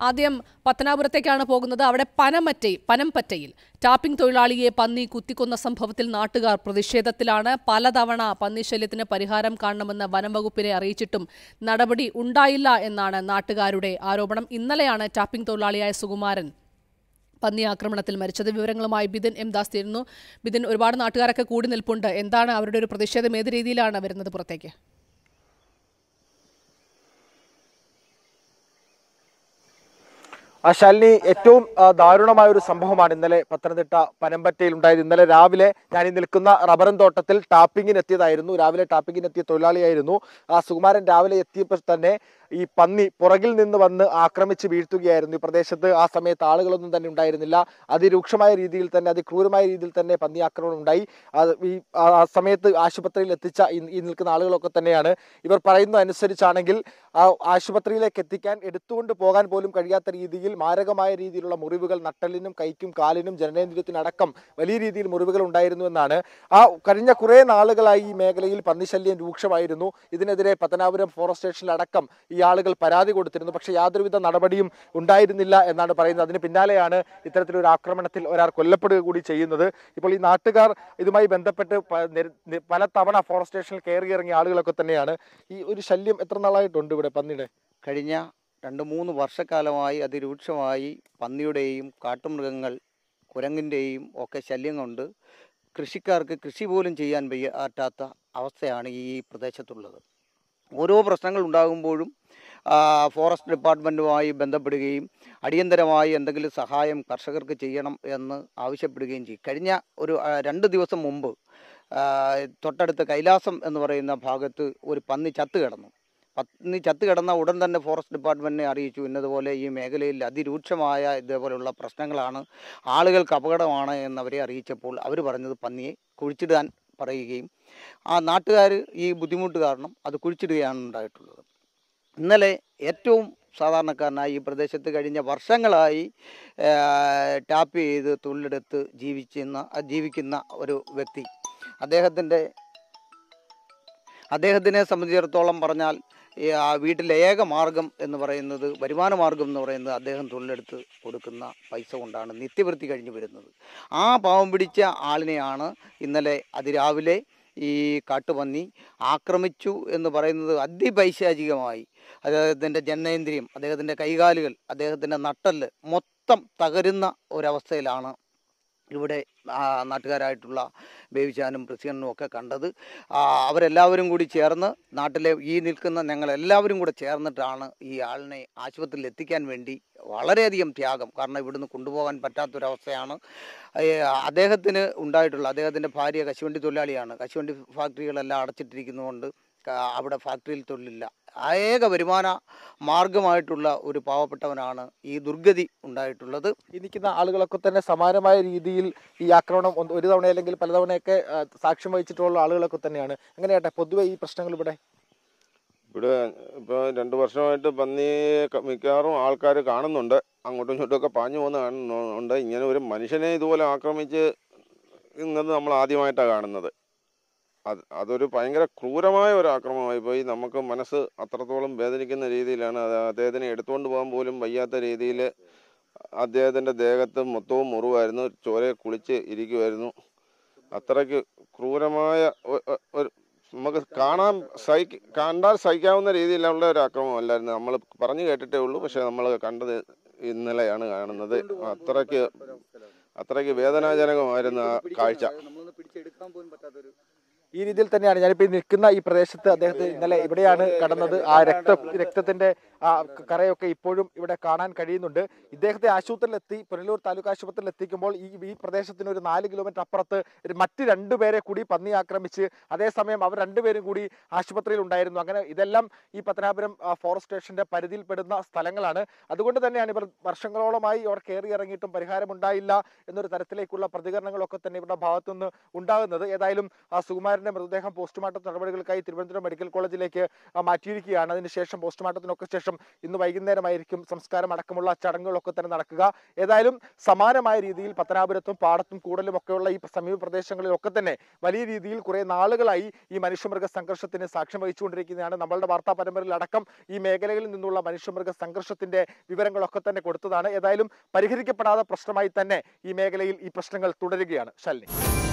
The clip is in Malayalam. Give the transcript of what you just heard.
ആദ്യം പത്തനാപുരത്തേക്കാണ് പോകുന്നത് അവിടെ പനമറ്റയിൽ പനംപറ്റയിൽ ടാപ്പിംഗ് തൊഴിലാളിയെ പന്നി കുത്തിക്കൊന്ന സംഭവത്തിൽ നാട്ടുകാർ പ്രതിഷേധത്തിലാണ് പലതവണ പന്നി ശല്യത്തിന് പരിഹാരം കാണണമെന്ന് വനം വകുപ്പിനെ അറിയിച്ചിട്ടും നടപടി ഉണ്ടായില്ല എന്നാണ് നാട്ടുകാരുടെ ആരോപണം ഇന്നലെയാണ് ടാപ്പിംഗ് തൊഴിലാളിയായ സുകുമാരൻ പന്നി ആക്രമണത്തിൽ മരിച്ചത് വിവരങ്ങളുമായി ബിദിൻ എം ദാസ് തീരുന്നു ബിദിൻ ഒരുപാട് നാട്ടുകാരൊക്കെ കൂടി നിൽപ്പുണ്ട് എന്താണ് അവരുടെ ഒരു പ്രതിഷേധം ഏത് രീതിയിലാണ് വരുന്നത് പുറത്തേക്ക് ആ ശാലിനി ഏറ്റവും ആ, ദാരുണമായ ഒരു സംഭവമാണ് ഇന്നലെ പത്തനംതിട്ട പനമ്പറ്റയിൽ ഉണ്ടായത് ഇന്നലെ രാവിലെ ഞാൻ ഈ നിൽക്കുന്ന റബ്ബറും തോട്ടത്തിൽ ടാപ്പിങ്ങിന് എത്തിയതായിരുന്നു രാവിലെ ടാപ്പിങ്ങിന് എത്തിയ തൊഴിലാളിയായിരുന്നു ആ സുകുമാരൻ രാവിലെ എത്തിയപ്പോൾ തന്നെ ഈ പന്നി പുറകിൽ നിന്ന് വന്ന് ആക്രമിച്ച് വീഴ്ത്തുകയായിരുന്നു ഈ പ്രദേശത്ത് ആ സമയത്ത് ആളുകളൊന്നും തന്നെ ഉണ്ടായിരുന്നില്ല അതിരൂക്ഷമായ രീതിയിൽ തന്നെ അതിക്രൂരമായ രീതിയിൽ തന്നെ പന്നി ആക്രമണം ഉണ്ടായി അത് ഈ ആ ആ സമയത്ത് ആശുപത്രിയിൽ എത്തിച്ച ഈ ഈ നിൽക്കുന്ന ആളുകളൊക്കെ തന്നെയാണ് ഇവർ പറയുന്നത് അനുസരിച്ചാണെങ്കിൽ ആ ആശുപത്രിയിലേക്ക് എത്തിക്കാൻ എടുത്തുകൊണ്ട് പോകാൻ പോലും കഴിയാത്ത രീതിയിൽ മാരകമായ രീതിയിലുള്ള മുറിവുകൾ നട്ടലിനും കൈക്കും കാലിനും ജനനേന്ദ്രിയത്തിനടക്കം വലിയ രീതിയിൽ മുറിവുകൾ ഉണ്ടായിരുന്നു എന്നാണ് ആ കഴിഞ്ഞ കുറേ നാളുകളായി ഈ മേഖലയിൽ പന്നിശല്യം രൂക്ഷമായിരുന്നു ഇതിനെതിരെ പത്തനാപുരം ഫോറസ്റ്റ് സ്റ്റേഷനിലടക്കം ഈ ആളുകൾ പരാതി കൊടുത്തിരുന്നു പക്ഷേ യാതൊരുവിധ നടപടിയും ഉണ്ടായിരുന്നില്ല എന്നാണ് പറയുന്നത് അതിന് പിന്നാലെയാണ് ഇത്തരത്തിലൊരു ആക്രമണത്തിൽ ഒരാൾ കൊല്ലപ്പെടുക കൂടി ചെയ്യുന്നത് ഇപ്പോൾ ഈ നാട്ടുകാർ ഇതുമായി ബന്ധപ്പെട്ട് പ- നിര- നി- പലതവണ ഫോറസ്റ്റ് സ്റ്റേഷനിൽ കയറി ഇറങ്ങിയ ആളുകളൊക്കെ തന്നെയാണ് ഈ ഒരു ശല്യം എത്ര നാളായിട്ടുണ്ട് ഇവിടെ പന്നിയുടെ കഴിഞ്ഞ രണ്ട് മൂന്ന് വർഷക്കാലമായി അതിരൂക്ഷമായി പന്നിയുടെയും കാട്ടുമൃഗങ്ങൾ കുരങ്ങിൻ്റെയും ഒക്കെ ശല്യം കൊണ്ട് കൃഷിക്കാർക്ക് കൃഷി പോലും ചെയ്യാൻ വയ്യ- പറ്റാത്ത അവസ്ഥയാണ് ഈ പ്രദേശത്തുള്ളത് ഓരോ പ്രശ്നങ്ങൾ ഉണ്ടാകുമ്പോഴും ആ, ഫോറസ്റ്റ് ഡിപ്പാർട്ട്മെൻറ്റുമായി ബന്ധപ്പെടുകയും അടിയന്തരമായി എന്തെങ്കിലും സഹായം കർഷകർക്ക് ചെയ്യണം എന്ന് ആവശ്യപ്പെടുകയും ചെയ്യും കഴിഞ്ഞ ഒരു ആ, രണ്ട് ദിവസം മുമ്പ് ആ, തൊട്ടടുത്ത് കൈലാസം എന്ന് പറയുന്ന ഭാഗത്ത് ഒരു പന്നി ചത്ത് കിടന്നു പന്നി ചത്ത് കിടന്ന ഉടൻ തന്നെ ഫോറസ്റ്റ് ഡിപ്പാർട്ട്മെൻറ്റിനെ അറിയിച്ചു ഇന്നതുപോലെ ഈ മേഖലയിൽ അതിരൂക്ഷമായ ഇതേപോലെയുള്ള പ്രശ്നങ്ങളാണ് ആളുകൾക്ക് അപകടമാണ് എന്നവരെ അറിയിച്ചപ്പോൾ അവർ പറഞ്ഞത് പന്നിയെ കുഴിച്ചിടാൻ പറയുകയും ആ നാട്ടുകാർ ഈ ബുദ്ധിമുട്ട് കാരണം അത് കുഴിച്ചിടുകയാണ് ഉണ്ടായിട്ടുള്ളത് ഇന്നലെ ഏറ്റവും സാധാരണക്കാരനായി ഈ പ്രദേശത്ത് കഴിഞ്ഞ വർഷങ്ങളായി ആ, ടാപ്പ് ചെയ്ത് തൊഴിലെടുത്ത് ജീവിക്കുന്ന ജീവിക്കുന്ന ഒരു വ്യക്തി അദ്ദേഹത്തിൻ്റെ അദ്ദേഹത്തിനെ സംബന്ധിച്ചിടത്തോളം പറഞ്ഞാൽ ഈ ആ വീട്ടിലെ ഏക മാർഗം എന്ന് പറയുന്നത് വരുമാന മാർഗം എന്ന് പറയുന്നത് അദ്ദേഹം തൊഴിലെടുത്ത് കൊടുക്കുന്ന പൈസ കൊണ്ടാണ് നിത്യവൃത്തി കഴിഞ്ഞു വരുന്നത് ആ പാവം പിടിച്ച ആളിനെയാണ് ഇന്നലെ അതിരാവിലെ ഈ കാട്ടുപന്നി ആക്രമിച്ചു എന്ന് പറയുന്നത് അതിപൈശാചികമായി അദ്ദേഹത്തിൻ്റെ ജനനേന്ദ്രിയം അദ്ദേഹത്തിൻ്റെ കൈകാലുകൾ അദ്ദേഹത്തിൻ്റെ നട്ടല് മൊത്തം തകരുന്ന ഒരവസ്ഥയിലാണ് ഇവിടെ ആ, നാട്ടുകാരായിട്ടുള്ള ബേബിച്ചാനും പ്രസിഡന്റും ഒക്കെ കണ്ടത് ആ, അവരെല്ലാവരും കൂടി ചേർന്ന് നാട്ടിലെ ഈ നിൽക്കുന്ന ഞങ്ങളെല്ലാവരും കൂടെ ചേർന്നിട്ടാണ് ഈ ആളിനെ ആശുപത്രിയിൽ എത്തിക്കാൻ വേണ്ടി വളരെയധികം ത്യാഗം കാരണം ഇവിടുന്ന് കൊണ്ടുപോകാൻ പറ്റാത്തൊരവസ്ഥയാണ് ഏ, അദ്ദേഹത്തിന് ഉണ്ടായിട്ടുള്ള അദ്ദേഹത്തിൻ്റെ ഭാര്യ കശുവണ്ടി തൊഴിലാളിയാണ് കശുവണ്ടി ഫാക്ടറികളെല്ലാം അടച്ചിട്ടിരിക്കുന്നതുകൊണ്ട് ക- അവിടെ ഫാക്ടറിയിൽ തൊഴിലില്ല ഏക വരുമാന മാർഗമായിട്ടുള്ള ഒരു പാവപ്പെട്ടവനാണ് ഈ ദുർഗതി ഉണ്ടായിട്ടുള്ളത് ഈ നിൽക്കുന്ന ആളുകളൊക്കെ തന്നെ സമാനമായ രീതിയിൽ ഈ ആക്രമണം ഒന്ന് ഒരു തവണ അല്ലെങ്കിൽ പലതവണയൊക്കെ ആ, സാക്ഷ്യം വഹിച്ചിട്ടുള്ള ആളുകളൊക്കെ തന്നെയാണ് എങ്ങനെയാട്ടെ പൊതുവെ ഈ പ്രശ്നങ്ങൾ ഇവിടെ ഇവിടെ ഇപ്പോൾ രണ്ട് വർഷമായിട്ട് പന്നിയെ ക- മിക്കവാറും ആൾക്കാർ കാണുന്നുണ്ട് അങ്ങോട്ടും ഇങ്ങോട്ടും ഒക്കെ പാഞ്ഞു പോകുന്ന കാണുന്നുണ്ട് ഇങ്ങനെ ഒരു മനുഷ്യനെ ഇതുപോലെ ആക്രമിച്ച് ഇന്നത് നമ്മൾ ആദ്യമായിട്ടാണ് കാണുന്നത് അത് അതൊരു ഭയങ്കര ക്രൂരമായ ഒരു ആക്രമണമായി പോയി നമുക്ക് മനസ്സ് അത്രത്തോളം വേദനിക്കുന്ന രീതിയിലാണ് അത് അദ്ദേഹത്തിനെ എടുത്തുകൊണ്ട് പോകാൻ പോലും വയ്യാത്ത രീതിയിൽ അദ്ദേഹത്തിൻ്റെ ദേഹത്ത് മൊത്തവും മുറിവായിരുന്നു ചോരയെ കുളിച്ച് ഇരിക്കുമായിരുന്നു അത്രയ്ക്ക് ക്രൂരമായ ഒ- ഒ- ഒരു നമുക്ക് കാണാൻ സഹിക്ക കണ്ടാൽ സഹിക്കാവുന്ന രീതിയിലുള്ള ഒരു ആക്രമണമല്ലായിരുന്നു നമ്മൾ പറഞ്ഞു കേട്ടിട്ടേ ഉള്ളൂ പക്ഷെ നമ്മൾ കണ്ടത് ഇന്നലെയാണ് കാണുന്നത് അത്രയ്ക്ക് അത്രയ്ക്ക് വേദനാജനകമായിരുന്നു ആ കാഴ്ച നമ്മളൊന്ന് പിടിച്ചെടുക്കാൻ പോലും പറ്റാത്തൊരു ഈ രീതിയിൽ തന്നെയാണ് ഞാനിപ്പോൾ ഈ നിൽക്കുന്ന ഈ പ്രദേശത്ത് അദ്ദേഹത്തെ ഇന്നലെ ഇവിടെയാണ് കടന്നത് ആ രക്ത രക്തത്തിന്റെ ആ ക- കറയൊക്കെ ഇപ്പോഴും ഇവിടെ കാണാൻ കഴിയുന്നുണ്ട് ഇദ്ദേഹത്തെ ആശുപത്രിയിലെത്തി പുനലൂർ താലൂക്ക് ആശുപത്രിയിൽ എത്തിക്കുമ്പോൾ ഈ ഈ പ്രദേശത്തിന് ഒരു നാല് കിലോമീറ്റർ അപ്പുറത്ത് ഒരു മറ്റ് രണ്ടുപേരെ കൂടി പന്നി ആക്രമിച്ച് അതേസമയം അവർ രണ്ടുപേരും കൂടി ആശുപത്രിയിൽ ഉണ്ടായിരുന്നു അങ്ങനെ ഇതെല്ലാം ഈ പത്തനാപുരം ആ, ഫോറസ്റ്റ് സ്റ്റേഷന്റെ പരിധിയിൽപ്പെടുന്ന സ്ഥലങ്ങളാണ് അതുകൊണ്ട് തന്നെയാണ് ഇവർ വർഷങ്ങളോളമായി അവർ കയറി ഇറങ്ങിയിട്ടും പരിഹാരമുണ്ടായില്ല എന്നൊരു തരത്തിലേക്കുള്ള പ്രതികരണങ്ങളൊക്കെ തന്നെ ഇവരുടെ ഭാഗത്തുനിന്ന് ഉണ്ടാകുന്നത് ഏതായാലും ആ സുകുമാരന്റെ മൃതദേഹം പോസ്റ്റ്മോർട്ടം നടപടികൾക്കായി തിരുവനന്തപുരം മെഡിക്കൽ കോളേജിലേക്ക് ആ, മാറ്റിയിരിക്കുകയാണ് അതിനുശേഷം പോസ്റ്റ്മോർട്ടത്തിനൊക്കെ ശേഷം ശേഷം ഇന്ന് വൈകുന്നേരമായിരിക്കും സംസ്കാരം അടക്കമുള്ള ചടങ്ങുകളൊക്കെ തന്നെ നടക്കുക ഏതായാലും സമാനമായ രീതിയിൽ പത്തനാപുരത്തും പാടത്തും കൂടലും ഒക്കെയുള്ള ഈ സമീപ പ്രദേശങ്ങളിലൊക്കെ തന്നെ വലിയ രീതിയിൽ കുറെ നാളുകളായി ഈ മനുഷ്യമൃഗ സംഘർഷത്തിന് സാക്ഷ്യം വഹിച്ചുകൊണ്ടിരിക്കുന്നതാണ് നമ്മളുടെ വാർത്താ പരമ്പരയിൽ അടക്കം ഈ മേഖലകളിൽ നിന്നുള്ള മനുഷ്യമൃഗ സംഘർഷത്തിന്റെ വിവരങ്ങളൊക്കെ തന്നെ കൊടുത്തതാണ് ഏതായാലും പരിഹരിക്കപ്പെടാത്ത പ്രശ്നമായി തന്നെ ഈ മേഖലയിൽ ഈ പ്രശ്നങ്ങൾ തുടരുകയാണ് ശാലിനി